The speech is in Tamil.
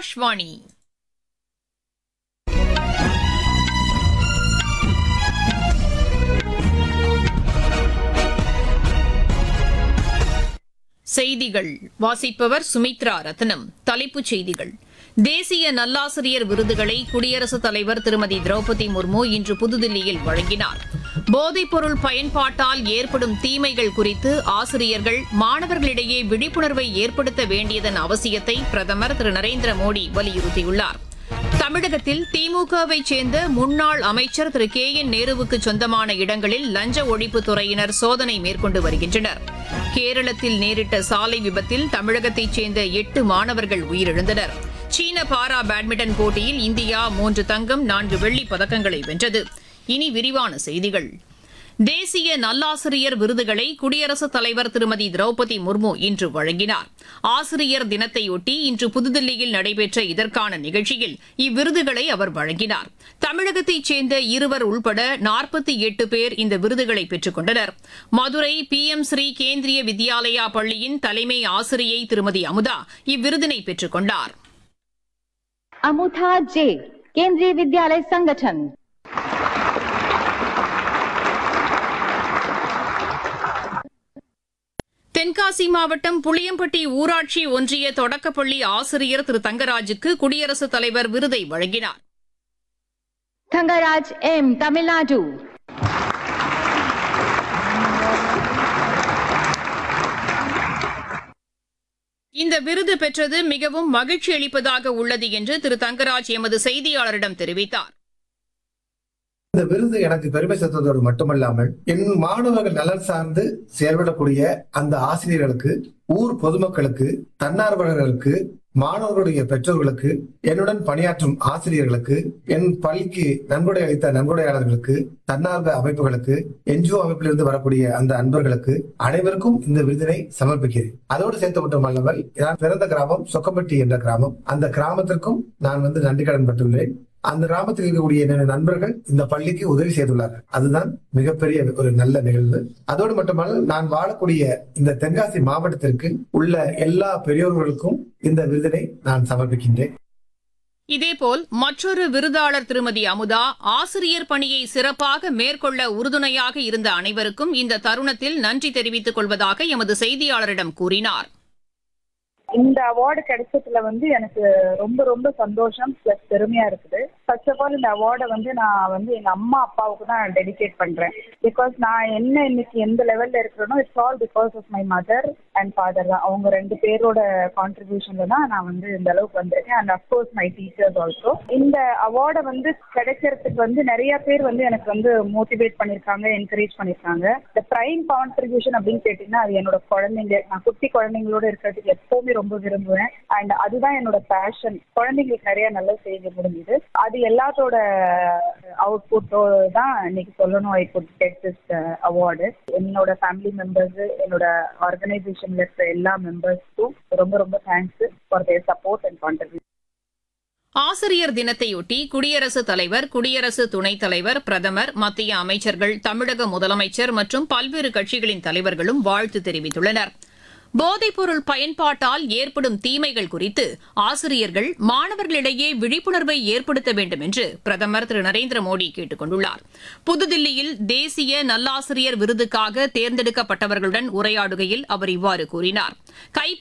ஆகாஷ்வாணி செய்திகள் வாசிப்பவர் சுமித்ரா ரத்னம் தலைப்புச் செய்திகள் தேசிய நல்லாசிரியர் விருதுகளை குடியரசுத் தலைவர் திருமதி திரௌபதி முர்மு இன்று புதுதில்லியில் வழங்கினார் போதைப்பொருள் பயன்பாட்டால் ஏற்படும் தீமைகள் குறித்து ஆசிரியர்கள் மாணவர்களிடையே விழிப்புணர்வை ஏற்படுத்த வேண்டியதன் அவசியத்தை பிரதமர் திரு நரேந்திர மோடி வலியுறுத்தியுள்ளார் தமிழகத்தில் திமுகவை சேர்ந்த முன்னாள் அமைச்சர் திரு கே என் நேருவுக்கு சொந்தமான இடங்களில் லஞ்ச ஒழிப்புத் துறையினர் சோதனை மேற்கொண்டு வருகின்றனர் கேரளத்தில் நேரிட்ட சாலை விபத்தில் தமிழகத்தைச் சேர்ந்த எட்டு மாணவர்கள் உயிரிழந்தனர் சீன பாரா பேட்மிண்டன் போட்டியில் இந்தியா மூன்று தங்கம் நான்கு வெள்ளிப் பதக்கங்களை வென்றது இனி விரிவான செய்திகள் தேசிய நல்லாசிரியர் விருதுகளை குடியரசுத் தலைவர் திருமதி திரௌபதி முர்மு இன்று வழங்கினார் ஆசிரியர் தினத்தையொட்டி இன்று புதுதில்லியில் நடைபெற்ற இதற்கான நிகழ்ச்சியில் இவ்விருதுகளை அவர் வழங்கினார் தமிழகத்தைச் சேர்ந்த இருவர் உள்பட நாற்பத்தி எட்டு பேர் இந்த விருதுகளை பெற்றுக் கொண்டனர் மதுரை பி எம் ஸ்ரீ கேந்திரிய வித்யாலயா பள்ளியின் தலைமை ஆசிரியை திருமதி அமுதா இவ்விருதினை பெற்றுக் கொண்டார் अमुथा जे केंद्रीय विद्यालय संगठन தென்காசி மாவட்டம் புளியம்பட்டி ஊராட்சி ஒன்றிய தொடக்கப்பள்ளி ஆசிரியர் திரு தங்கராஜுக்கு குடியரசுத் தலைவர் விருதை வழங்கினார் थंगाराज एम तमिलनाडु இந்த விருது பெற்றது மிகவும் மகிழ்ச்சி அளிப்பதாக உள்ளது என்று திரு தங்கராஜ் எமது செய்தியாளரிடம் தெரிவித்தார் இந்த விருது எனக்கு பெருமை சேர்த்ததோடு மட்டுமல்லாமல் என் மாணவர்கள் நலன் சார்ந்து செயல்படக்கூடிய அந்த ஆசிரியர்களுக்கு ஊர் பொதுமக்களுக்கு தன்னார்வலர்களுக்கு மாணவர்களுடைய பெற்றோர்களுக்கு என்னுடன் பணியாற்றும் ஆசிரியர்களுக்கு என் பள்ளிக்கு நன்கொடை அளித்த நன்கொடையாளர்களுக்கு தன்னார்வ அமைப்புகளுக்கு என்ஜிஓ அமைப்பிலிருந்து வரக்கூடிய அந்த அன்பர்களுக்கு அனைவருக்கும் இந்த விருதினை சமர்ப்பிக்கிறேன் அதோடு சேர்த்து மட்டுமல்லாமல் நான் பிறந்த கிராமம் சொக்கம்பட்டி என்ற கிராமம் அந்த கிராமத்திற்கும் நான் வந்து நன்றி கடன் பட்டுள்ளேன் அந்த கிராமத்தில் இருக்கக்கூடிய என்னுடைய நண்பர்கள் இந்த பள்ளிக்கு உதவி செய்துள்ளார்கள் அதுதான் மிகப்பெரிய ஒரு நல்ல நிகழ்வு அதோடு மட்டுமல்ல நான் வாழக்கூடிய இந்த தென்காசி மாவட்டத்திற்கு உள்ள எல்லா பெரியோர்களுக்கும் இந்த விருதினை நான் சமர்ப்பிக்கின்றேன் இதேபோல் மற்றொரு விருதாளர் திருமதி அமுதா ஆசிரியர் பணியை சிறப்பாக மேற்கொள்ள உறுதுணையாக இருந்த அனைவருக்கும் இந்த தருணத்தில் நன்றி தெரிவித்துக் கொள்வதாக எமது செய்தியாளரிடம் கூறினார் இந்த அவார்டு கிடைச்சதுல வந்து எனக்கு ரொம்ப ரொம்ப சந்தோஷம் பிளஸ் பெருமையா இருக்குது ஃபர்ஸ்ட் ஆஃப் ஆல் இந்த அவார்டை வந்து நான் வந்து எங்க அம்மா அப்பாவுக்கு தான் டெடிகேட் பண்றேன் பிகாஸ் நான் என்ன இன்னைக்கு எந்த லெவல்ல இருக்கிறேனோ it's all because of my mother and father தான் அவங்க ரெண்டு பேரோட கான்ட்ரிபியூஷன்ல தான் நான் வந்து இந்த அளவுக்கு வந்திருக்கேன் and of course my teachers also இந்த அவார்டை வந்து கிடைக்கிறதுக்கு வந்து நிறைய பேர் வந்து எனக்கு வந்து மோட்டிவேட் பண்ணிருக்காங்க என்கரேஜ் பண்ணிருக்காங்க இந்த பிரைம் கான்ட்ரிபியூஷன் அப்படின்னு கேட்டீங்கன்னா அது என்னோட குழந்தைங்க நான் குட்டி குழந்தைங்களோட இருக்கிறதுக்கு எப்பவுமே ரொம்ப விரும்புவேன் அண்ட் அதுதான் என்னோட பேஷன் குழந்தைங்களுக்கு நிறைய நல்ல செய்ய முடிஞ்சுது அது எல்லாத்தோட அவுட்புட்டோ தான் இன்னைக்கு சொல்லணும் I could get this award என்னோட ஃபேமிலி மெம்பர்ஸ் என்னோட ஆர்கனைசேஷன்ல இருக்கிற எல்லா மெம்பர்ஸ்க்கும் ரொம்ப ரொம்ப thanks for their support and contribution ஆசிரியர் தினத்தையொட்டி குடியரசுத் தலைவர் குடியரசு துணைத் தலைவர் பிரதமர் மத்திய அமைச்சர்கள் தமிழக முதலமைச்சர் மற்றும் பல்வேறு கட்சிகளின் தலைவர்களும் வாழ்த்து தெரிவித்துள்ளனர் போதைப்பொருள் பயன்பாட்டால் ஏற்படும் தீமைகள் குறித்து ஆசிரியர்கள் மாணவர்களிடையே விழிப்புணர்வை ஏற்படுத்த வேண்டும் என்று பிரதமர் திரு நரேந்திர மோடி கேட்டுக் கொண்டுள்ளார் புதுதில்லியில் தேசிய நல்லாசிரியர் விருதுக்காக தேர்ந்தெடுக்கப்பட்டவர்களுடன் உரையாடுகையில் அவர் இவ்வாறு கூறினார்